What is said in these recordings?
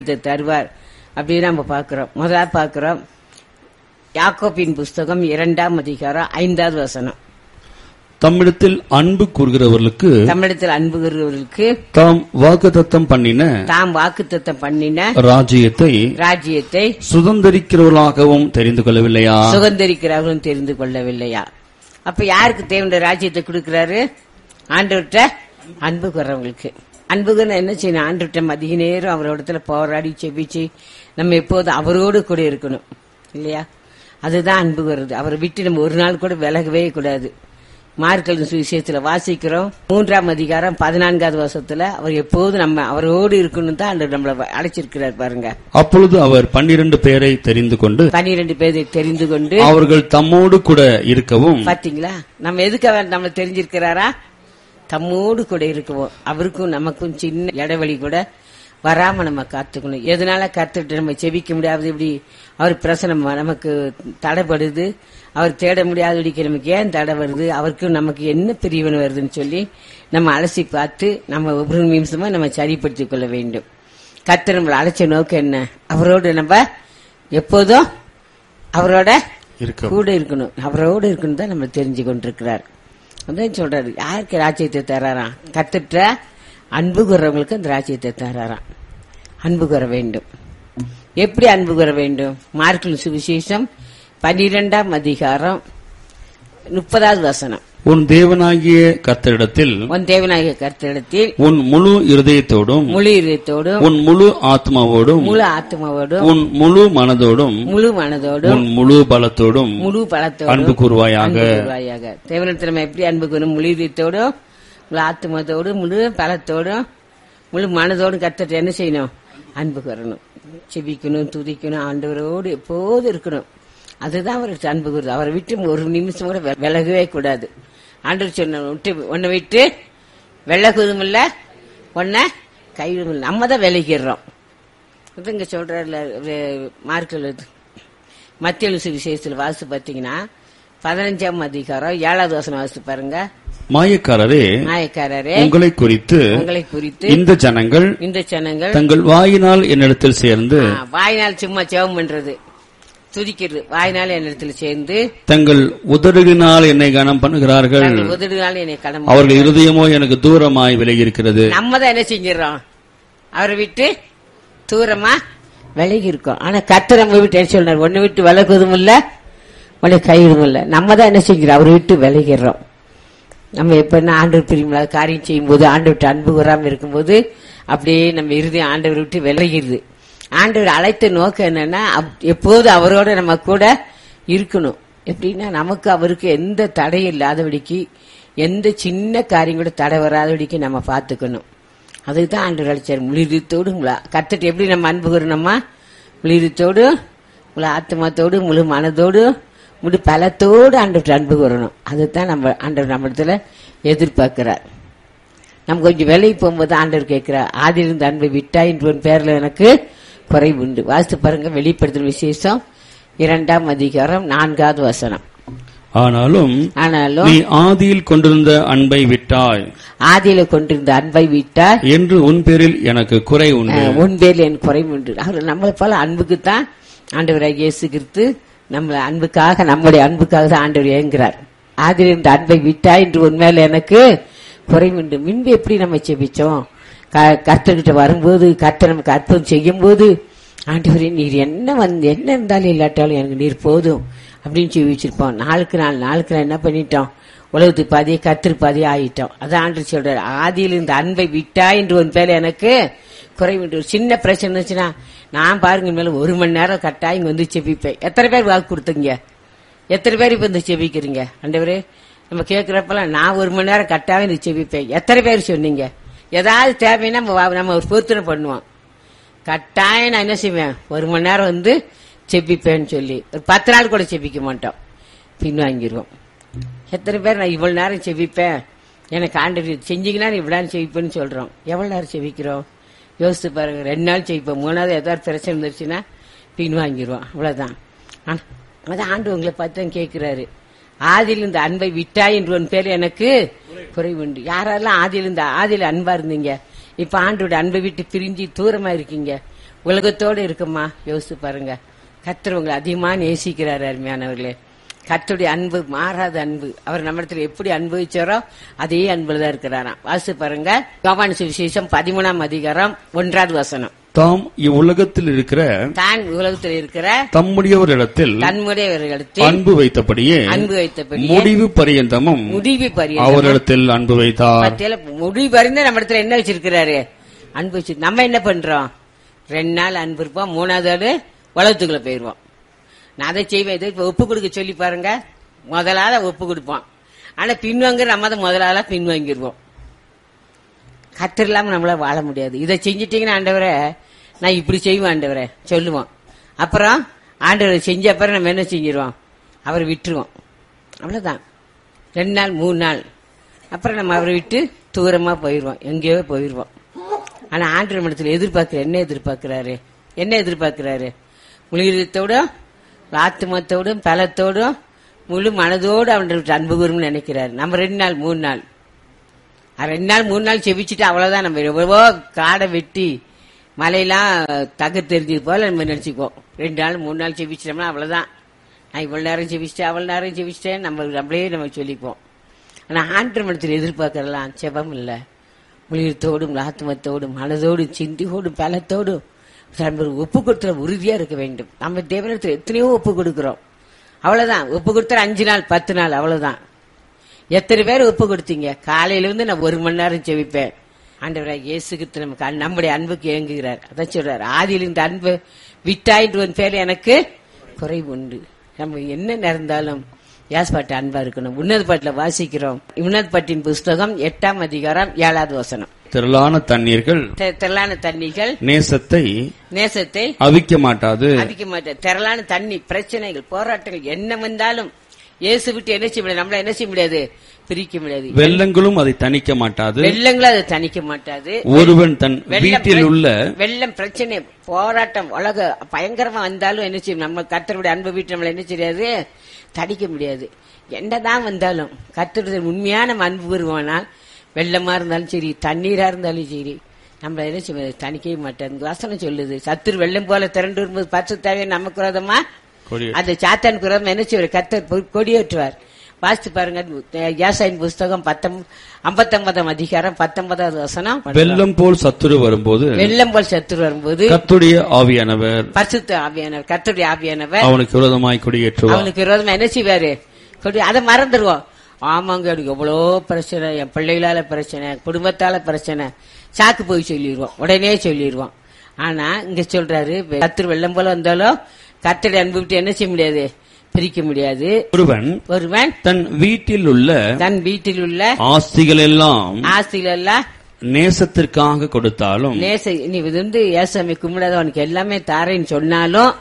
இதை தருவார் அப்படின்னு நம்ம பார்க்கிறோம் முதல்ல பார்க்கிறோம் யாக்கோப்பின் புஸ்தகம் இரண்டாம் அதிகாரம் ஐந்தாவது வசனம் தம்மிடத்தில் அன்பு கூறுகிறவர்களுக்கு தமிழத்தில் அன்பு கூறுவர்களுக்கு தாம் வாக்குத்தத்தம் பண்ணின தாம் வாக்குத்தத்தம் பண்ணின ராஜ்யத்தை ராஜ்யத்தை சுதந்திரிக்கிறவர்களாகவும் தெரிந்து கொள்ளவில்லையா சுதந்திரிக்கிறார்களும் தெரிந்து கொள்ளவில்லையா அப்ப யாருக்கு தேவையான ராஜ்யத்தை கொடுக்கிறாரு ஆண்டவர்கிட்ட அன்பு கூறவங்களுக்கு அன்புக்குன்னு என்ன செய்யணும் ஆண்டவர்கிட்ட அதிக நேரம் அவரோடத்துல போராடி செபிச்சு நம்ம எப்போதும் அவரோடு கூட இருக்கணும் இல்லையா அதுதான் அன்பு கூறுறது அவரை விட்டு நம்ம ஒரு நாள் கூட விலகவே கூடாது மார்க்கல் சுவிசேஷத்துல வாசிக்கிறோம் மூன்றாம் அதிகாரம் பதினான்காவது வருஷத்துல அவர் எப்போதும் நம்ம அவரோடு இருக்கணும் தான் ஆண்டவர் நம்மளை அழைச்சிருக்கிறார் பாருங்க அப்பொழுது அவர் பன்னிரண்டு பேரை தெரிந்து கொண்டு பன்னிரண்டு பேரை தெரிந்து கொண்டு அவர்கள் தம்மோடு கூட இருக்கவும் பாத்தீங்களா நம்ம எதுக்காக நம்மள தெரிஞ்சிருக்கிறாரா தம்மோடு கூட இருக்குவோம் அவருக்கும் நமக்கும் சின்ன இடைவெளி கூட வராம நம்ம காத்துக்கணும் எதனால கத்துட்டு நம்ம செபிக்க முடியாது இப்படி அவர் பிரசனம் நமக்கு தடைப்படுது அவர் தேட முடியாதபடிக்கு நமக்கு ஏன் தடை வருது அவருக்கும் நமக்கு என்ன பிரிவினை வருதுன்னு சொல்லி நம்ம அலசி பார்த்து நம்ம ஒவ்வொரு நிமிஷமா நம்ம சரிப்படுத்திக் கொள்ள வேண்டும் கர்த்தர் நம்மளை அழைச்ச நோக்கம் என்ன அவரோடு நம்ம எப்போதும் அவரோட இருக்க கூட இருக்கணும் அவரோடு இருக்கணும் தான் நம்ம தெரிஞ்சு கொண்டிருக்கிறார் அதான் சொல்றாரு யாருக்கு ராஜ்யத்தை தராராம் கத்துட்ட அன்பு கூறவங்களுக்கு அந்த ராஜ்யத்தை தராராம் அன்பு கூற வேண்டும் எப்படி அன்பு கூற வேண்டும் மார்க்கின் சுவிசேஷம் பன்னிரெண்டாம் அதிகாரம் முப்பதாவது வசனம் உன் தேவனாகிய கர்த்தரிடத்தில் உன் தேவநாயக கருத்திடத்தில் உன் முழு இருதயத்தோடும் முழு இதயத்தோடும் உன் முழு ஆத்மாவோடும் முழு ஆத்மாவோடும் உன் முழு மனதோடும் முழு மனதோடும் உன் முழு பலத்தோடும் முழு பலத்தோடும் அன்பு கூறுவாயாக அன்பு கூறுவாயாக தேவனத்தில் நம்ம எப்படி அன்பு கூறும் முழு இதயத்தோடும் முழு ஆத்மத்தோடும் முழு பலத்தோடும் முழு மனதோடும் கத்துட்டு என்ன செய்யணும் அன்பு கூறணும் செபிக்கணும் துதிக்கணும் ஆண்டவரோடு எப்போதும் இருக்கணும் அதுதான் அவருக்கு அன்பு கூறுது அவரை விட்டு ஒரு நிமிஷம் கூட வெ- விலகவே கூடாது ஆண்டவர் சொன்ன விட்டு உன்னை விட்டு விலகுவதும் இல்ல உன்னை கைவிடும் இல்லை நம்ம தான் விலகிடுறோம் இது இங்க சொல்றாருல மார்க்கில் மத்திய சுவிசேஷத்தில் வாசி பார்த்தீங்கன்னா பதினஞ்சாம் அதிகாரம் ஏழாவது வசனம் வாசி பாருங்க மாயக்காரரே நாயக்காரரே உங்களை குறித்து உங்களை குறித்து இந்த ஜனங்கள் இந்த ஜனங்கள் தங்கள் வாயினால் என்னிடத்தில் சேர்ந்து ஆ, வாய்நாள் சும்மா ஜெபம் பண்றது துதிக்கிறது வாய்நாள் என்னிடத்தில் சேர்ந்து தங்கள் உதடுகளினால் என்னை கனம் பண்ணுகிறார்கள் தங்கள் உதடுனால் என்னை கடமை அவர்கள் இருதயமோ எனக்கு தூரமாய் விலகி இருக்கிறது நம்ம தான் என்ன செஞ்சிடறோம் அவரை விட்டு தூரமா விலகி இருக்கோம் ஆனா கர்த்தர் நம்ம விட்டு என்ன சொல்றாரு ஒன்னு விட்டு விலகுவதும் இல்ல உன்னை கைவிடும் இல்ல நம்ம தான் என்ன செஞ்சிடறோம் அவரை விட்டு விலகிடுறோம் நம்ம எப்ப என்ன ஆண்டவர் பிரியும்ல காரியம் செய்யும்போது ஆண்டவர் விட்டு அன்பு கூறாம இருக்கும்போது அப்படியே நம்ம இறுதி ஆண்டவர் விட்டு விலகிடுது ஆண்டவர் அழைத்த நோக்கம் என்னன்னா அப்- எப்போதும் அவரோட நம்ம கூட இருக்கணும் எப்படின்னா நமக்கு அவருக்கு எந்த தடையும் இல்லாதபடிக்கு எந்த சின்ன காரியம் கூட தடை வராதபடிக்கு நம்ம பார்த்துக்கணும் அதுக்கு தான் ஆண்டவர் அழைச்சார் முளிரத்தோடு உங்களை கத்துட்டு எப்படி நம்ம அன்பு கூறணுமா முளிரத்தோடு உங்களை ஆத்மாத்தோடு முழு மனதோடு முழு பலத்தோடு ஆண்டவர் அன்பு கூறணும் அதுதான் நம்ம ஆண்டவர் நம்மிடத்துல எதிர்பார்க்கிறார் நம்ம கொஞ்சம் வேலைக்கு போகும்போது ஆண்டவர் கேட்கிறார் ஆதிலிருந்து அன்பை விட்டா என்று உன் பேர்ல எனக்கு குறைவு உண்டு வாசித்து பாருங்க வெளிப்படுத்தும் விசேஷம் இரண்டாம் அதிகாரம் நான்காவது வசனம் ஆனாலும் ஆனாலும் நீ ஆதியில் கொண்டிருந்த அன்பை விட்டாய் ஆதியில கொண்டிருந்த அன்பை விட்டால் என்று உன் பேரில் எனக்கு குறை உண்டு அஹ், உன் பேர்ல என் குறைவு உண்டு அவர் நம்மளை போல அன்புக்கு தான் ஆண்டவராக இயேசு கிறிஸ்து நம்மளை அன்புக்காக நம்முடைய அன்புக்காக தான் ஆண்டவர் ஏங்குறார் ஆதியில் இருந்த அன்பை விட்டா என்று உண்மையில எனக்கு குறைவு உண்டு முன்பு எப்படி நம்ம செபிச்சோம் க- கர்த்தர்கிட்ட வரும்போது கர்த்தர் நமக்கு அற்புதம் செய்யும் போது ஆண்டவரே நீர் என்ன வந்து என்ன இருந்தாலும் இல்லாட்டாலும் எனக்கு நீர் போதும் அப்படின்னு சொல்லி வச்சிருப்போம் நாளுக்கு நாள் நாளுக்கு நாள் என்ன பண்ணிட்டோம் உலகத்துக்கு பாதியே கத்திரி பாதியே ஆயிட்டோம் அதான் ஆண்டு சொல்றாரு ஆதியில் இந்த அன்பை விட்டா என்று உன் பேர்ல எனக்கு குறைவு உண்டு. ஒரு சின்ன பிரச்சனை இருந்துச்சுன்னா நான் பாருங்க மேல ஒரு மணி நேரம் கட்டாயம் இங்க வந்து செபிப்பேன் எத்தனை பேர் வாக்கு கொடுத்தீங்க எத்தனை பேர் இப்ப இந்த செபிக்கிறீங்க ஆண்டவரே நம்ம கேட்கிறப்பெல்லாம் நான் ஒரு மணி நேரம் கட்டாயம் இந்த செபிப்பேன் எத்தனை பேர் சொன்னீங்க ஏதாவது தேவைன்னா நம்ம வா- நம்ம ஒரு பொருத்தனை பண்ணுவோம் கட்டாயம் நான் என்ன செய்வேன் ஒரு மணி நேரம் வந்து செபிப்பேன்னு சொல்லி ஒரு பத்து நாள் கூட செபிக்க மாட்டோம் பின் வாங்கிடுவோம் எத்தனை பேர் நான் இவ்வளவு நேரம் செபிப்பேன் எனக்கு ஆண்டவர் செஞ்சீங்கன்னா நீ இவ்வளவு நேரம் செவிப்பேன்னு சொல்றோம் எவ்வளவு நேரம் செபிக்கிறோம் யோசித்து பாருங்க ரெண்டு நாள் செவிப்போம் மூணாவது ஏதாவது பிரச்சனை இருந்துச்சுன்னா பின் வாங்கிடுவோம் அவ்வளவுதான் ஆனா, அதான் ஆண்டு உங்களை பார்த்து தான் கேட்கிறாரு ஆதியில் இந்த அன்பை விட்டா என்று உன் பேர் எனக்கு குறைவு உண்டு யாரெல்லாம் ஆதியில் இந்த ஆதியில் அன்பா இருந்தீங்க இப்ப ஆண்டோட அன்பை விட்டு பிரிஞ்சு தூரமா இருக்கீங்க உலகத்தோடு இருக்குமா யோசிச்சு பாருங்க கர்த்தர் உங்களை அதிகமா நேசிக்கிறார் அருமையானவர்களே கர்த்தருடைய அன்பு மாறாத அன்பு அவர் நம்மிடத்துல எப்படி அனுபவிச்சாரோ அதே அன்புல தான் இருக்கிறாராம் வாசி பாருங்க யோவான் சுவிசேஷம் பதிமூணாம் அதிகாரம் ஒன்றாவது வசனம் தாம் இவ்வுலகத்தில் இருக்கிற தான் உலகத்தில் இருக்கிற தம்முடையவரிடத்தில் தன்முடையவர்களிடத்தில் அன்பு வைத்தபடியே அன்பு வைத்தபடி முடிவு பரியந்தமும் முடிவு பரியந்தம் அவரிடத்தில் அன்பு வைத்தார் பத்தியில முடிவு பறிந்து நம்ம இடத்துல என்ன வச்சிருக்கிறாரு அன்பு வச்சு நம்ம என்ன பண்றோம் ரெண்டு நாள் அன்பு இருப்போம் மூணாவது நாள் உலகத்துக்குள்ள போயிருவோம் நான் அதை செய்வேன் இதை இப்ப ஒப்பு கொடுக்க சொல்லி பாருங்க முதலால ஒப்பு கொடுப்போம் ஆனா பின்வாங்க நம்ம அதை முதலால பின்வாங்கிடுவோம் கத்தர் இல்லாம நம்மளால வாழ முடியாது இதை செஞ்சிட்டீங்கன்னா ஆண்டவரே நான் இப்படி செய்வேன் ஆண்டவரே சொல்லுவோம் அப்புறம் ஆண்டவரை செஞ்ச அப்புறம் நம்ம என்ன செஞ்சிருவோம் அவரை விட்டுருவோம் அவ்வளவுதான் ரெண்டு நாள் மூணு நாள் அப்புறம் நம்ம அவரை விட்டு தூரமா போயிடுவோம் எங்கேயோ போயிடுவோம் ஆனா ஆண்டு மனத்தில் எதிர்பார்க்கிற என்ன எதிர்பார்க்கிறாரு என்ன எதிர்பார்க்கிறாரு முழுகிறதோடும் ஆத்துமத்தோடும் பலத்தோடும் முழு மனதோடு அவன்கிட்ட அன்பு கூறும்னு நினைக்கிறாரு நம்ம ரெண்டு நாள் மூணு நாள் அது ரெண்டு நாள் மூணு நாள் செவிச்சுட்டு அவ்வளவுதான் நம்ம எவ்வளவோ காடை வெட்டி மலையெல்லாம் தக தெரிஞ்சது போல நம்ம நினைச்சுக்குவோம் ரெண்டு நாள் மூணு நாள் செவிச்சிட்டோம்னா அவ்வளவுதான் நான் இவ்வளவு நேரம் செவிச்சிட்டேன் அவ்வளவு நேரம் செவிச்சிட்டேன் நம்ம நம்மளே நம்ம சொல்லிப்போம் ஆனா ஆண்டு மனத்தில் எதிர்பார்க்கறலாம் செபம் இல்ல முழியத்தோடும் ஆத்மத்தோடும் மனதோடும் சிந்தியோடும் பலத்தோடும் நம்ம ஒப்பு கொடுத்துற உறுதியா இருக்க வேண்டும் நம்ம தேவனத்தில் எத்தனையோ ஒப்பு கொடுக்கிறோம் அவ்வளவுதான் ஒப்பு கொடுத்துற அஞ்சு நாள் பத்து நாள் அவ்வளவுதான் எத்தனை பேர் ஒப்பு கொடுத்தீங்க காலையில இருந்து நான் ஒரு மணி நேரம் செவிப்பேன் ஆண்டவராக இயேசு கிறிஸ்து நமக்கு அன்- நம்முடைய அன்புக்கு ஏங்குகிறார் அதான் சொல்றாரு ஆதியில் இந்த அன்பு விட்டாயின்ற ஒரு பேர் எனக்கு குறைவு உண்டு நம்ம என்ன நடந்தாலும் யாஸ்பாட்டு அன்பா இருக்கணும் உன்னத பாட்டில் வாசிக்கிறோம் உன்னத பாட்டின் புஸ்தகம் எட்டாம் அதிகாரம் ஏழாவது வசனம் திரளான தண்ணீர்கள் தெ- திரளான தண்ணிகள் நேசத்தை நேசத்தை அவிக்க மாட்டாது அடிக்க மாட்டேன் திரளான தண்ணி பிரச்சனைகள் போராட்டங்கள் என்ன வந்தாலும் இயேசு விட்டு என்ன செய்ய முடியாது நம்மள என்ன செய்ய முடியாது பிரிக்க முடியாது வெள்ளங்களும் அதை தணிக்க மாட்டாது வெள்ளங்களும் அதை தணிக்க மாட்டாது ஒருவன் தன் வெள்ளம் வீட்டில் பிர- உள்ள வெள்ளம் பிரச்சனை போராட்டம் உலக பயங்கரமா வந்தாலும் என்ன செய்யும் நம்ம கர்த்தருடைய அன்பு வீட்டு நம்மள என்ன செய்யாது தடிக்க முடியாது என்னதான் வந்தாலும் கர்த்தருடைய உண்மையான நம்ம அன்பு வருவானால் வெள்ளமா இருந்தாலும் சரி தண்ணீரா இருந்தாலும் சரி நம்மள என்ன செய்ய தணிக்கவே மாட்டாது வசனம் சொல்லுது சத்துரு வெள்ளம் போல திரண்டு வரும்போது பத்து தேவை நமக்கு விரோதமா கொடி- அந்த சாத்தான் குரம் என்ன செய்வார் கர்த்தர் பொ- கொடியேற்றுவார் வாசித்து பாருங்க யாசாயின் புஸ்தகம் பத்தொம் ஐம்பத்தொன்பதாம் அதிகாரம் பத்தொன்பதாவது வசனம் வெள்ளம் போல் சத்துரு வரும்போது வெள்ளம் போல் சத்துரு வரும்போது கத்துடைய ஆவியானவர் பரிசுத்த ஆவியானவர் கர்த்தருடைய ஆவியானவர் அவனுக்கு விரோதமாய் குடியேற்றுவார் அவனுக்கு விரோதமா என்ன செய்வாரு கொடி- அதை மறந்துடுவோம் ஆமாங்க எனக்கு எவ்வளோ பிரச்சனை என் பிள்ளைகளால பிரச்சனை குடும்பத்தால பிரச்சனை சாக்கு போய் சொல்லிடுவோம் உடனே சொல்லிடுவோம் ஆனா இங்க சொல்றாரு கத்திர வெள்ளம் போல வந்தாலும் கர்த்தருடைய அன்பு விட்டு என்ன செய்ய முடியாது பிரிக்க முடியாது ஒருவன் ஒருவன் தன் வீட்டில் உள்ள தன் வீட்டில் உள்ள ஆஸ்திகள் எல்லாம் ஆஸ்திகள் எல்லாம் நேசத்திற்காக கொடுத்தாலும் நேச நீ இது வந்து ஏசாமி கும்பிடாத அவனுக்கு எல்லாமே தாரேன்னு சொன்னாலும்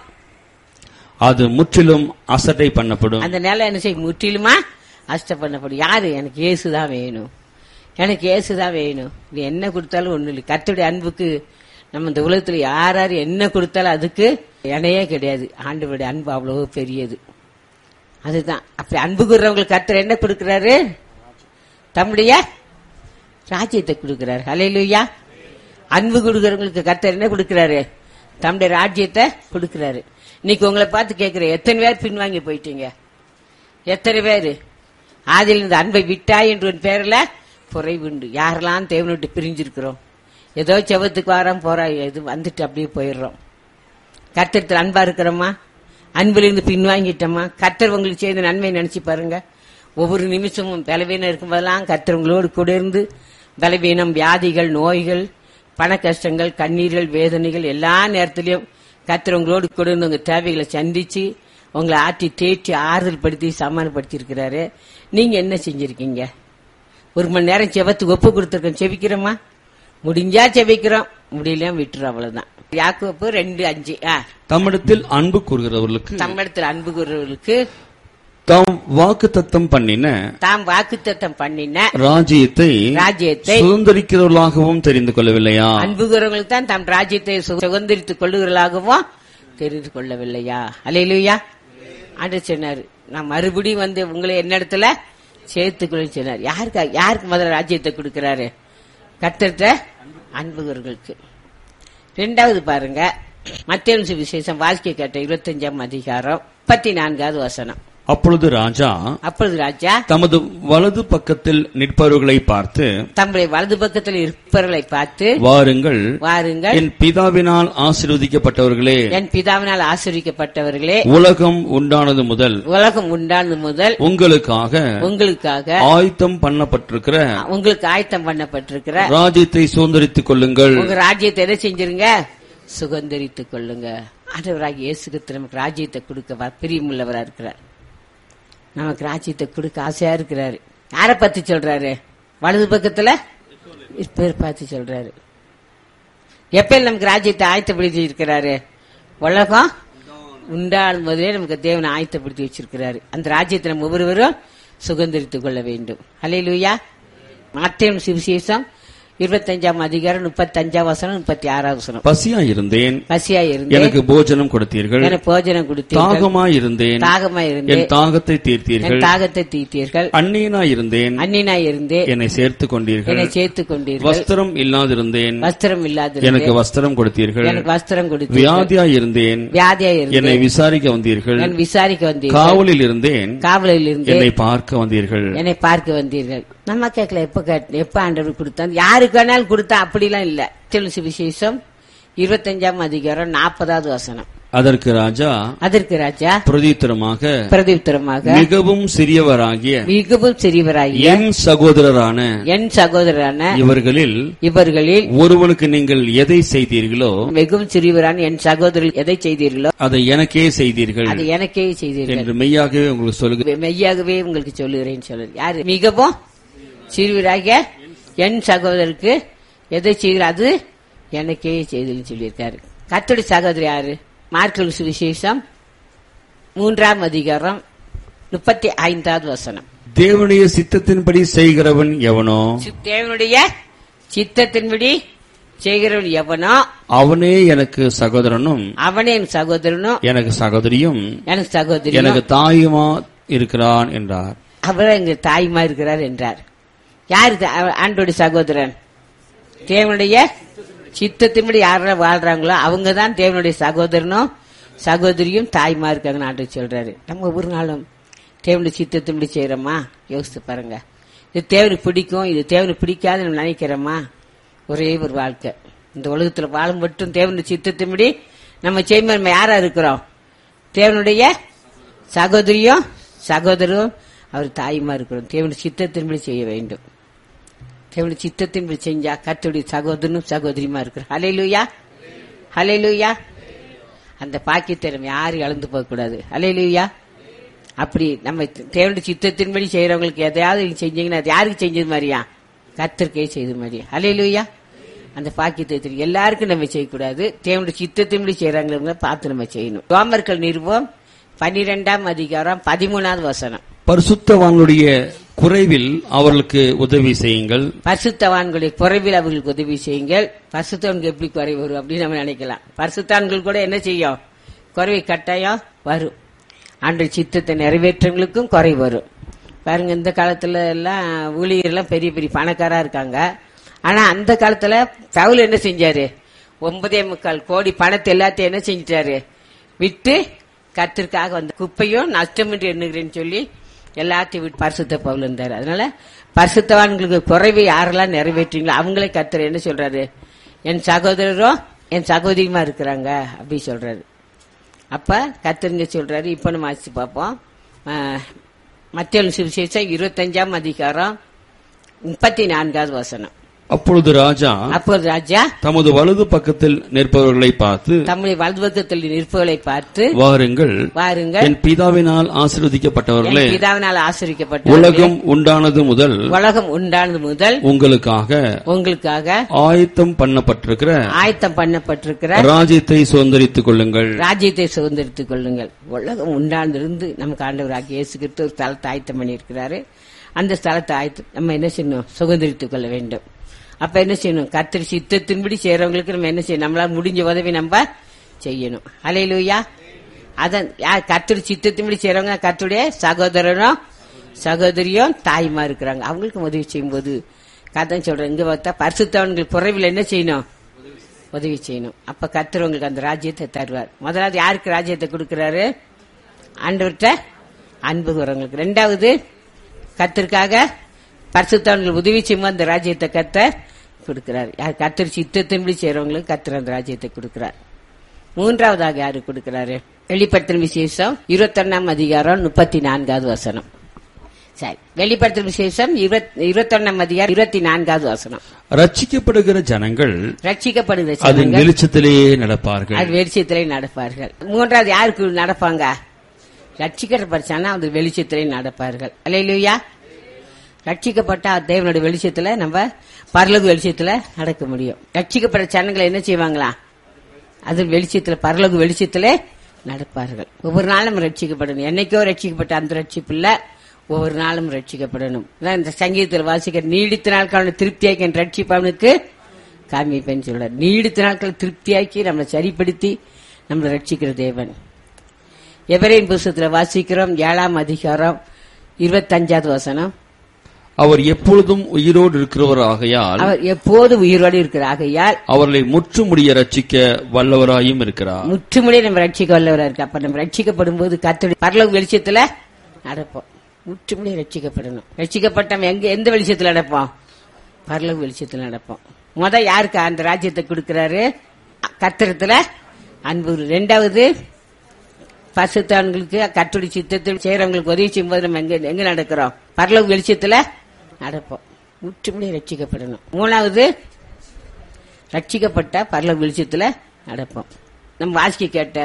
அது முற்றிலும் அசட்டை பண்ணப்படும் அந்த நிலம் என்ன செய்யும் முற்றிலுமா அஷ்ட பண்ணப்படும் யாரு எனக்கு இயேசு தான் வேணும் எனக்கு இயேசு தான் வேணும் நீ என்ன கொடுத்தாலும் ஒண்ணு இல்லை கர்த்தருடைய அன்புக்கு நம்ம இந்த உலகத்துல யார் யார் என்ன கொடுத்தாலும் அதுக்கு இணையே கிடையாது ஆண்டவருடைய அன்பு அவ்வளவு பெரியது அதுதான் அப்படி அன்பு கூறுறவங்களுக்கு கர்த்தர் என்ன கொடுக்கிறாரு தம்முடைய ராஜ்யத்தை கொடுக்கிறாரு ஹalleluya அன்பு கொடுக்கறவங்களுக்கு கர்த்தர் என்ன கொடுக்கிறாரு தம்முடைய ராஜ்யத்தை கொடுக்கிறாரு இன்னைக்கு உங்களை பார்த்து கேட்கிறேன் எத்தனை பேர் பின்வாங்கி போயிட்டீங்க எத்தனை பேர் ஆதியில் இந்த அன்பை விட்டாய் என்ற ஒரு பேர்ல குறைவுண்டு யாரெல்லாம் தேவனை விட்டு பிரிஞ்சிருக்கிறோம் ஏதோ செவத்துக்கு வாரம் போறா இது வந்துட்டு அப்படியே போயிடுறோம் கர்த்தத்தில் அன்பா இருக்கிறோமா அன்பிலிருந்து பின்வாங்கிட்டோமா கர்த்தர் உங்களுக்கு செய்த நன்மை நினைச்சு பாருங்க ஒவ்வொரு நிமிஷமும் பலவீனம் இருக்கும்போதெல்லாம் கர்த்தர் உங்களோடு கூட இருந்து பலவீனம் வியாதிகள் நோய்கள் பண கஷ்டங்கள் கண்ணீர்கள் வேதனைகள் எல்லா நேரத்திலையும் கர்த்தர் உங்களோடு கூட இருந்து உங்க தேவைகளை சந்திச்சு உங்களை ஆட்டி தேற்றி ஆறுதல் படுத்தி சமாதானப்படுத்தி இருக்கிறாரு நீங்க என்ன செஞ்சிருக்கீங்க ஒரு மணி நேரம் செவத்துக்கு ஒப்பு கொடுத்துருக்கோம் செவிக்கிறோமா முடிஞ்சா செவிக்கிறோம் முடியலையா விட்டுறோம் அவ்வளவுதான் யாக்கோப்பு ரெண்டு அஞ்சு ஆ தம்மிடத்தில் அன்பு கூறுகிறவர்களுக்கு தமிழத்தில் அன்பு கூறுவர்களுக்கு தாம் வாக்கு தத்தம் பண்ணின தாம் வாக்குத்தத்தம் பண்ணின ராஜ்யத்தை ராஜ்யத்தை சுதந்திரிக்கிறவர்களாகவும் தெரிந்து கொள்ளவில்லையா அன்பு கூறுவர்களுக்கு தான் தம் ராஜ்யத்தை சு- சுதந்திரித்துக் கொள்ளுகிறவர்களாகவும் தெரிந்து கொள்ளவில்லையா அல்லையிலுயா ஆண்டு சொன்னாரு நான் மறுபடியும் வந்து உங்களை என்னிடத்துல சேர்த்துக்கொள்ள சொன்னார் யாருக்கு யாருக்கு முதல்ல ராஜ்யத்தை கொடுக்கிறாரு கர்த்தர்ட்ட அன்புகர்களுக்கு ரெண்டாவது பாருங்க மத்திய விசேஷம் வாழ்க்கை கேட்ட இருபத்தஞ்சாம் அதிகாரம் முப்பத்தி நான்காவது வசனம் அப்பொழுது ராஜா அப்பொழுது ராஜா தமது வலது பக்கத்தில் நிற்பவர்களை பார்த்து தம்முடைய வலது பக்கத்தில் இருப்பவர்களை பார்த்து வாருங்கள் வாருங்கள் என் பிதாவினால் ஆசீர்வதிக்கப்பட்டவர்களே என் பிதாவினால் ஆசிரிக்கப்பட்டவர்களே உலகம் உண்டானது முதல் உலகம் உண்டானது முதல் உங்களுக்காக உங்களுக்காக ஆயத்தம் பண்ணப்பட்டிருக்கிற உங்களுக்கு ஆயத்தம் பண்ணப்பட்டிருக்கிற ராஜ்யத்தை சுதந்திரித்துக் கொள்ளுங்கள் உங்க ராஜ்யத்தை எதை செஞ்சிருங்க சுதந்திரித்துக் கொள்ளுங்க ஆண்டவராகிய இயேசு கிறிஸ்து நமக்கு ராஜ்யத்தை கொடுக்க வ- பிரியமுள்ளவரா இருக்கிறார் நமக்கு ராஜ்யத்தை கொடுக்க ஆசையா இருக்கிறாரு யாரை பத்தி சொல்றாரு வலது பக்கத்துல பேர் பார்த்து சொல்றாரு எப்ப நமக்கு ராஜ்யத்தை ஆயத்தப்படுத்தி இருக்கிறாரு உலகம் உண்டான முதலே நமக்கு தேவனை ஆயத்தப்படுத்தி வச்சிருக்கிறாரு அந்த ராஜ்யத்தை நம்ம ஒவ்வொருவரும் சுதந்திரித்துக் கொள்ள வேண்டும் ஹalleluya மாத்தியம் சுவிசேஷம் இருபத்தஞ்சாம் அதிகாரம் முப்பத்தஞ்சாம் வசனம் முப்பத்தி ஆறாம் வசனம் பசியா இருந்தேன் பசியா இருந்தேன் எனக்கு போஜனம் கொடுத்தீர்கள் எனக்கு போஜனம் கொடுத்தீர்கள் தாகமா இருந்தேன் தாகமா இருந்தேன் என் தாகத்தை என் தீர்த்தீர்கள் தாகத்தை தீர்த்தீர்கள் அந்நியனா இருந்தேன் அந்நினாய் இருந்தேன் என்னை சேர்த்துக் கொண்டீர்கள் என்னை சேர்த்துக் கொண்டீர்கள் வஸ்திரம் இல்லாதிருந்தேன் வஸ்திரம் இல்லாத எனக்கு வஸ்திரம் கொடுத்தீர்கள் எனக்கு வஸ்திரம் கொடுத்தீர்கள் வியாதியா இருந்தேன் வியாதியா என்னை இருந்தேன் விசாரிக்க வந்தீர்கள் நான் விசாரிக்க வந்தீர்கள் காவலில் இருந்தேன் காவலில் இருந்தேன் என்னை பார்க்க வந்தீர்கள் என்னை பார்க்க வந்தீர்கள் நம்ம கேட்கல எப்ப கேட்- எப்ப ஆண்டவர் கொடுத்தாங்க யாருக்கு வேணாலும் கொடுத்தா அப்படிலாம் இல்ல தெலுசு விசேஷம் இருபத்தஞ்சாம் அதிகாரம் நாற்பதாவது வசனம் அதற்கு ராஜா அதற்கு ராஜா பிரதித்திரமாக பிரதியுத்தரமாக மிகவும் சிறியவராகிய மிகவும் சிறியவராகிய என் சகோதரரான என் சகோதரரான இவர்களில் இவர்களில் ஒருவனுக்கு நீங்கள் எதை செய்தீர்களோ மிகவும் சிறியவரான என் சகோதரர் எதை செய்தீர்களோ அதை எனக்கே செய்தீர்கள் அதை எனக்கே செய்தீர்கள் என்று மெய்யாகவே உங்களுக்கு சொல்லுகிறேன் மெய்யாகவே உங்களுக்கு சொல்லுகிறேன் சொல்லுது யாரு மிகவும் சிறுவராகிய என் சகோதரருக்கு எதை செய்கிற அது எனக்கே செய்தல்னு சொல்லியிருக்காரு கத்தோடி சகோதரி யாரு மார்க்கல் சுவிசேஷம் மூன்றாம் அதிகாரம் முப்பத்தி ஐந்தாவது வசனம் தேவனுடைய சித்தத்தின்படி செய்கிறவன் எவனோ சி- தேவனுடைய சித்தத்தின்படி செய்கிறவன் எவனோ அவனே எனக்கு சகோதரனும் அவனே என் சகோதரனும் எனக்கு சகோதரியும் எனக்கு சகோதரியும் எனக்கு தாயுமா இருக்கிறான் என்றார் அவர் எங்க தாய்மா இருக்கிறார் என்றார் யார் இது? அவ- ஆண்டோடைய சகோதரன் தேவனுடைய சித்தத்தின்படி யாரெல்லாம் வாழ்றாங்களோ அவங்க தான் தேவனுடைய சகோதரனும் சகோதரியும் தாய்மா இருக்காங்கன்னு ஆண்டு சொல்றாரு நம்ம ஒவ்வொரு நாளும் தேவனுடைய சித்தத்தின்படி செய்யறோமா யோசித்து பாருங்க இது தேவனுக்கு பிடிக்கும் இது தேவனுக்கு பிடிக்காதுன்னு நம்ம நினைக்கிறோமா ஒரே ஒரு வாழ்க்கை இந்த உலகத்துல வாழும் மட்டும் தேவனுடைய சித்தத்தின்படி நம்ம செய்யும்போது நம்ம யாரா இருக்கிறோம் தேவனுடைய சகோதரியும் சகோதரரும் அவர் தாயுமா இருக்கிறோம் தேவனுடைய சித்தத்தின்படி செய்ய வேண்டும் தேவனுடைய சித்தத்தின்படி செஞ்சா கர்த்தருடைய சகோதரனும் சகோதரியுமா இருக்கிறோம் ஹalleluya ஹalleluya அந்த பாக்கியத்தை நம்ம யாரும் இழந்து போக கூடாது ஹalleluya அப்படி நம்ம தேவனுடைய சித்தத்தின்படி செய்யறவங்களுக்கு எதையாவது நீங்க செஞ்சீங்கன்னா அது யாருக்கு செஞ்சது மாதிரியா கர்த்தருக்கே செய்த மாதிரியா ஹalleluya அந்த பாக்கியத்தை தெரியும் எல்லாருக்கும் நம்ம செய்யக்கூடாது தேவனுடைய சித்தத்தின்படி செய்யறாங்க பார்த்து நம்ம செய்யணும் ரோமர்கள் நிறுவம் பன்னிரெண்டாம் அதிகாரம் பதிமூணாவது வசனம் பரிசுத்தவான்களுடைய குறைவில் அவர்களுக்கு உதவி செய்யுங்கள் பரிசுத்தவான்களுடைய குறைவில் அவர்களுக்கு உதவி செய்யுங்கள் பரிசுத்தவனுக்கு எப்படி குறை வரும் அப்படின்னு நம்ம நினைக்கலாம் பரிசுத்தான்கள் கூட என்ன செய்யும் குறைவை கட்டாயம் வரும் ஆண்டு சித்தத்தை நிறைவேற்றவங்களுக்கும் குறை வரும் பாருங்க இந்த காலத்துல எல்லாம் ஊழியர்லாம் பெரிய பெரிய பணக்காரா இருக்காங்க ஆனா அந்த காலத்துல பவுல் என்ன செஞ்சாரு ஒன்பதே முக்கால் கோடி பணத்தை எல்லாத்தையும் என்ன செஞ்சிட்டாரு விட்டு கத்திற்காக வந்த குப்பையும் நஷ்டம் என்று எண்ணுகிறேன்னு சொல்லி எல்லாத்தையும் விட்டு பரிசுத்த பவுல் இருந்தாரு அதனால பரிசுத்தவான்களுக்கு குறைவை யாரெல்லாம் நிறைவேற்றீங்களோ அவங்களே கத்தர் என்ன சொல்றாரு என் சகோதரரும் என் சகோதரியுமா இருக்கிறாங்க அப்படி சொல்றாரு அப்ப கத்தருங்க சொல்றாரு இப்ப நம்ம வாசிச்சு பார்ப்போம் மத்திய சுவிசேஷம் இருபத்தஞ்சாம் அதிகாரம் முப்பத்தி நான்காவது வசனம் அப்பொழுது ராஜா அப்போது ராஜா தமது வலது பக்கத்தில் நிற்பவர்களை பார்த்து தம்முடைய வலதுபக்கத்தில் நிற்பவர்களை பார்த்து வாருங்கள் வாருங்கள் என் பிதாவினால் ஆசீர்வதிக்கப்பட்டவர்களே என் பிதாவினால் ஆசிரிக்கப்பட்ட உலகம் உண்டானது முதல் உலகம் உண்டானது முதல் உங்களுக்காக உங்களுக்காக ஆயத்தம் பண்ணப்பட்டிருக்கிற ஆயத்தம் பண்ணப்பட்டிருக்கிற ராஜ்யத்தை சுதந்திரித்துக் கொள்ளுங்கள் ராஜ்யத்தை சுதந்திரித்துக் கொள்ளுங்கள் உலகம் உண்டாண்டிருந்து நமக்கு ஆண்டவராக இயேசு கிறிஸ்து ஒரு ஸ்தலத்தை ஆயத்தம் பண்ணியிருக்கிறாரு அந்த ஸ்தலத்தை ஆயத்தம் நம்ம என்ன செய்யணும் சுதந்திரித்துக் கொள்ள வேண்டும் அப்ப என்ன செய்யணும் கத்திரி சித்தத்தின்படி செய்யறவங்களுக்கு நம்ம என்ன செய்யணும் நம்மளால முடிஞ்ச உதவி நம்ம செய்யணும் அலையிலுயா அதான் யார் கத்திரி சித்தத்தின்படி செய்யறவங்க கத்துடைய சகோதரனும் சகோதரியும் தாய்மா இருக்கிறாங்க அவங்களுக்கு உதவி செய்யும்போது கதை சொல்றேன் இங்க பார்த்தா பரிசுத்தவன்கள் குறைவில் என்ன செய்யணும் உதவி செய்யணும் அப்ப கர்த்தர் உங்களுக்கு அந்த ராஜ்யத்தை தருவார் முதலாவது யாருக்கு ராஜ்யத்தை கொடுக்கறாரு ஆண்டவர்கிட்ட அன்பு கூறவங்களுக்கு ரெண்டாவது கத்திற்காக பரிசுத்தவங்களுக்கு உதவி செய்யும் அந்த ராஜ்யத்தை கத்த கொடுக்கிறார் யார் கத்தர் சித்தத்தின்படி செய்யறவங்களுக்கு கத்தர் அந்த ராஜ்யத்தை கொடுக்கிறார் மூன்றாவதாக யாரு கொடுக்கிறாரு வெளிப்படுத்தல் விசேஷம் இருபத்தொன்னாம் அதிகாரம் முப்பத்தி நான்காவது வசனம் சரி வெளிப்படுத்தல் விசேஷம் இருபத்தொன்னாம் அதிகாரம் இருபத்தி நான்காவது வசனம் ரட்சிக்கப்படுகிற ஜனங்கள் ரட்சிக்கப்படுகிற அதன் ஜனங்கள் வெளிச்சத்திலேயே நடப்பார்கள் அது வெளிச்சத்திலே நடப்பார்கள் மூன்றாவது யாருக்கு நடப்பாங்க ரட்சிக்கிற பரிசானா அது வெளிச்சத்திலே நடப்பார்கள் அல்லையா ரட்சிக்கப்பட்ட தேவனுடைய வெளிச்சத்துல நம்ம பரலோக வெளிச்சத்துல நடக்க முடியும் ரட்சிக்கப்பட்ட ஜனங்களை என்ன செய்வாங்களா அது வெளிச்சத்துல பரலோக வெளிச்சத்திலே நடப்பார்கள் ஒவ்வொரு நாளும் ரட்சிக்கப்படணும் என்னைக்கோ ரட்சிக்கப்பட்ட அந்த ரட்சிப்பு இல்ல ஒவ்வொரு நாளும் ரட்சிக்கப்படணும் இதான் இந்த சங்கீதத்தில் வாசிக்கிற நீடித்த நாட்கள் திருப்தியாக்கி என் ரட்சிப்பு அவனுக்கு காமிப்பேன்னு சொல்றார் நீடித்த நாட்கள் திருப்தியாக்கி நம்மளை சரிப்படுத்தி நம்மளை ரட்சிக்கிற தேவன் எவரேன் புஸ்தகத்துல வாசிக்கிறோம் ஏழாம் அதிகாரம் இருபத்தஞ்சாவது வசனம் அவர் எப்பொழுதும் உயிரோடு இருக்கிறவர் ஆகையால் அவர் எப்போது உயிரோடு இருக்கிற ஆகையால் அவர்களை முற்றுமுடிய ரட்சிக்க வல்லவராயும் இருக்கிறார் முற்றுமுடிய நம்ம ரட்சிக்க வல்லவரா இருக்கு அப்ப நம்ம ரட்சிக்கப்படும் போது கத்தோட பரலோக வெளிச்சத்துல நடப்போம் முற்றுமுடிய ரட்சிக்கப்படணும் ரட்சிக்கப்பட்ட நம்ம எங்க எந்த வெளிச்சத்துல நடப்போம் பரலோக வெளிச்சத்துல நடப்போம் முத யாருக்கு அந்த ராஜ்யத்தை கொடுக்கிறாரு கத்திரத்துல அன்பு ரெண்டாவது பசுத்தான்களுக்கு கட்டுடி சித்தத்தில் செய்யறவங்களுக்கு உதவி செய்யும்போது நம்ம எங்க எங்க நடக்கிறோம் பரலோக வெளிச்சத்துல நடப்போம் முற்றுமுடிய ரட்சிக்கப்படணும் மூணாவது ரட்சிக்கப்பட்ட பரலோக வெளிச்சத்துல நடப்போம் நம்ம வாசிக்க கேட்ட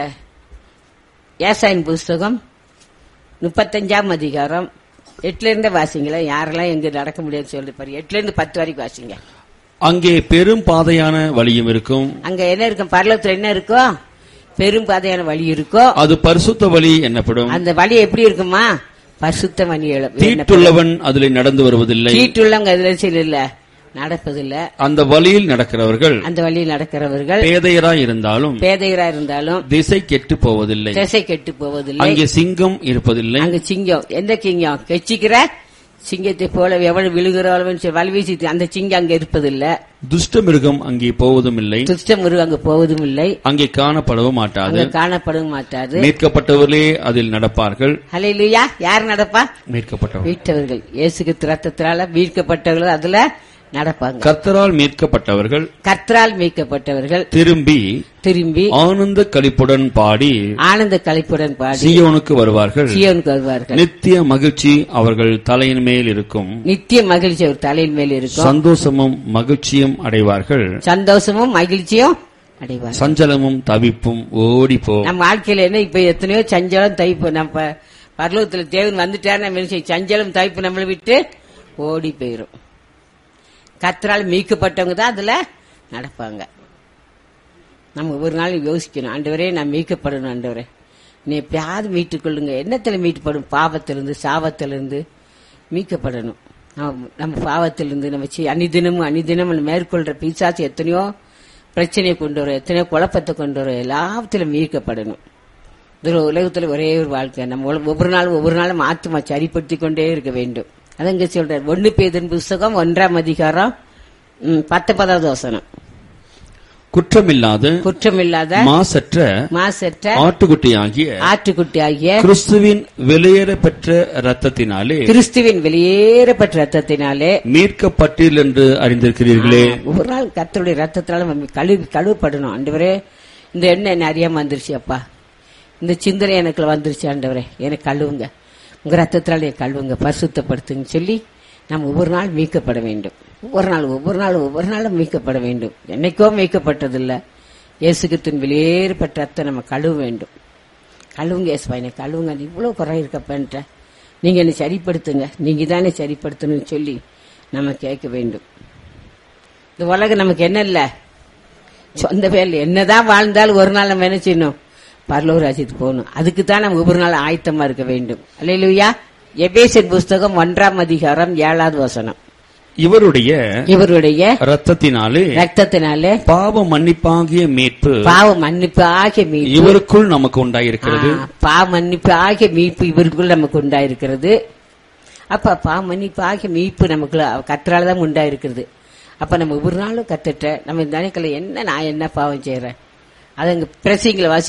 ஏசாயின் புஸ்தகம் முப்பத்தஞ்சாம் அதிகாரம் எட்டுல இருந்து வாசிங்களேன் யாரெல்லாம் எங்க நடக்க முடியாது சொல்லி பாரு எட்டுல இருந்து பத்து வரைக்கும் வாசிங்க அங்கே பெரும் பாதையான வழியும் இருக்கும் அங்க என்ன இருக்கும் பரலோகத்துல என்ன இருக்கும் பெரும் பாதையான வழி இருக்கும் அது பரிசுத்த வழி என்னப்படும் அந்த வழி எப்படி இருக்குமா பரிசுத்த வழி தீட்டுள்ளவன் அதில் நடந்து வருவதில்லை தீட்டுள்ளவங்க அதுல இல்ல நடப்பதில்ல அந்த வழியில் நடக்கிறவர்கள் அந்த வழியில் நடக்கிறவர்கள் பேதையராய் இருந்தாலும் பேதையரா இருந்தாலும் திசை கெட்டு போவதில்லை திசை கெட்டு போவதில்லை அங்கே சிங்கம் இருப்பதில்லை அங்க சிங்கம் எந்த சிங்கம் கெச்சிக்கிற சிங்கத்தை போல எவ்வளவு விழுகிறவன் வலி வீசி அந்த சிங்கம் அங்க இருப்பதில்லை துஷ்ட மிருகம் அங்கே போவதும் இல்லை துஷ்ட மிருகம் அங்க போவதும் இல்லை அங்கே காணப்படவும் மாட்டாது அங்க காணப்படவும் மாட்டாது மீட்கப்பட்டவர்களே அதில் நடப்பார்கள் ஹalleluya யார் நடப்பா மீட்கப்பட்டவர்கள் மீட்டவர்கள் இயேசுக்கு ரத்தத்தினால மீட்கப்பட்டவர்கள் அதுல நடப்பாங்க கர்த்தரால் மீட்கப்பட்டவர்கள் கர்த்தரால் மீட்கப்பட்டவர்கள் திரும்பி திரும்பி ஆனந்த களிப்புடன் பாடி ஆனந்த கழிப்புடன் பாடி சீயோனுக்கு வருவார்கள் சியோனுக்கு வருவார்கள் நித்திய மகிழ்ச்சி அவர்கள் தலையின் மேல் இருக்கும் நித்திய மகிழ்ச்சி அவர் தலையின் மேல் இருக்கும் சந்தோஷமும் மகிழ்ச்சியும் அடைவார்கள் சந்தோஷமும் மகிழ்ச்சியும் அடைவார் சஞ்சலமும் தவிப்பும் ஓடி போ நம்ம வாழ்க்கையில என்ன இப்ப எத்தனையோ சஞ்சலம் தைப்பு நம்ம பரலோகத்துல தேவன் வந்துட்டாரு நம்ம என்ன செய்யும்? சஞ்சலம் தைப்பு நம்மளை விட்டு ஓடி போயிரும் கத்தரால் மீட்கப்பட்டவங்க தான் அதுல நடப்பாங்க நம்ம ஒவ்வொரு நாளும் யோசிக்கணும் ஆண்டவரே நான் மீட்கப்படணும் ஆண்டவரே நீ எப்பயாவது மீட்டுக் கொள்ளுங்க என்னத்துல மீட்டுப்படும் பாவத்திலிருந்து சாபத்திலிருந்து மீட்கப்படணும் நம்ம- நம்ம பாவத்திலிருந்து நம்ம செய்- அனிதினமும் அனிதினம் மேற்கொள்ற பிசாசு எத்தனையோ பிரச்சனையை கொண்டு வரும் எத்தனையோ குழப்பத்தை கொண்டு வரும் எல்லாத்திலும் மீட்கப்படணும் இது உலகத்துல ஒரே ஒரு வாழ்க்கை நம்ம உல- ஒவ்வொரு நாளும் ஒவ்வொரு நாளும் ஆத்மா சரிப்படுத்திக் கொண்டே இருக்க வேண்டும் அதங்க சொல்றார் ஒன்னு பேதன் புஸ்தகம் ஒன்றாம் அதிகாரம் ம், பத்தொன்பதாவது வசனம் குற்றமில்லாத குற்றமில்லாத மாசற்ற மாசற்ற ஆட்டுக்குட்டியாகிய ஆட்டுக்குட்டி ஆகிய கிறிஸ்துவின் வெளியேற பெற்ற ரத்தத்தினாலே கிறிஸ்துவின் வெளியேறப்பட்ட ரத்தத்தினாலே மீட்கப்பட்டீர்கள் என்று அறிந்திருக்கிறீர்களே ஒவ்வொரு நாள் கர்த்தருடைய ரத்தத்தினால நம்ம கழுவி கழுவப்படணும் ஆண்டவரே இந்த எண்ணெய் என்ன அறியாம வந்துருச்சு அப்பா இந்த சிந்தனை எனக்கு வந்துருச்சு ஆண்டவரே எனக்கு கழுவுங்க உங்க ரத்தத்தினால என்னை கழுவுங்க பரிசுத்தப்படுத்துங்க சொல்லி நாம் ஒவ்வொரு நாள் மீட்கப்பட வேண்டும் ஒவ்வொரு நாள் ஒவ்வொரு நாள் ஒவ்வொரு நாளும் மீட்கப்பட வேண்டும் என்னைக்கோ மீட்கப்பட்டதில்லை இயேசுகிறிஸ்துவின் வெளியேறப்பட்ட ரத்தம் நம்ம கழுவ வேண்டும் கழுவுங்க ஏசுவா என்னை கழுவுங்க நீ இவ்வளவு குறை இருக்கப்பன்ட்ட நீங்க என்னை சரிப்படுத்துங்க நீங்க தானே சரிப்படுத்தணும்னு சொல்லி நம்ம கேட்க வேண்டும் இந்த உலகம் நமக்கு என்ன இல்ல சொந்த பேர்ல என்னதான் வாழ்ந்தாலும் ஒரு நாள் நம்ம என்ன செய்யணும் பரலோக ராஜ்யத்துக்கு போகணும் அதுக்கு தான் நம்ம ஒவ்வொரு நாள் ஆயத்தமா இருக்க வேண்டும் அல்லையா எபேசன் புஸ்தகம் ஒன்றாம் அதிகாரம் ஏழாவது வசனம் இவருடைய இவருடைய ரத்தத்தினாலே ரத்தத்தினாலே பாவ மன்னிப்பாகிய மீட்பு பாவ மன்னிப்பு ஆகிய மீட்பு இவருக்குள் நமக்கு உண்டாயிருக்கிறது ஆ, பாவ மன்னிப்பு ஆகிய மீட்பு இவருக்குள் நமக்கு உண்டாயிருக்கிறது அப்ப பாவ மன்னிப்பு ஆகிய மீட்பு நமக்குள்ள கத்தரால தான் உண்டாயிருக்கிறது அப்ப நம்ம ஒரு நாளும் கத்துட்ட நம்ம இந்த நாளைக்குள்ள என்ன நான் என்ன பாவம் செய்யறேன் அது அங்க பிரசிங்களை வாசி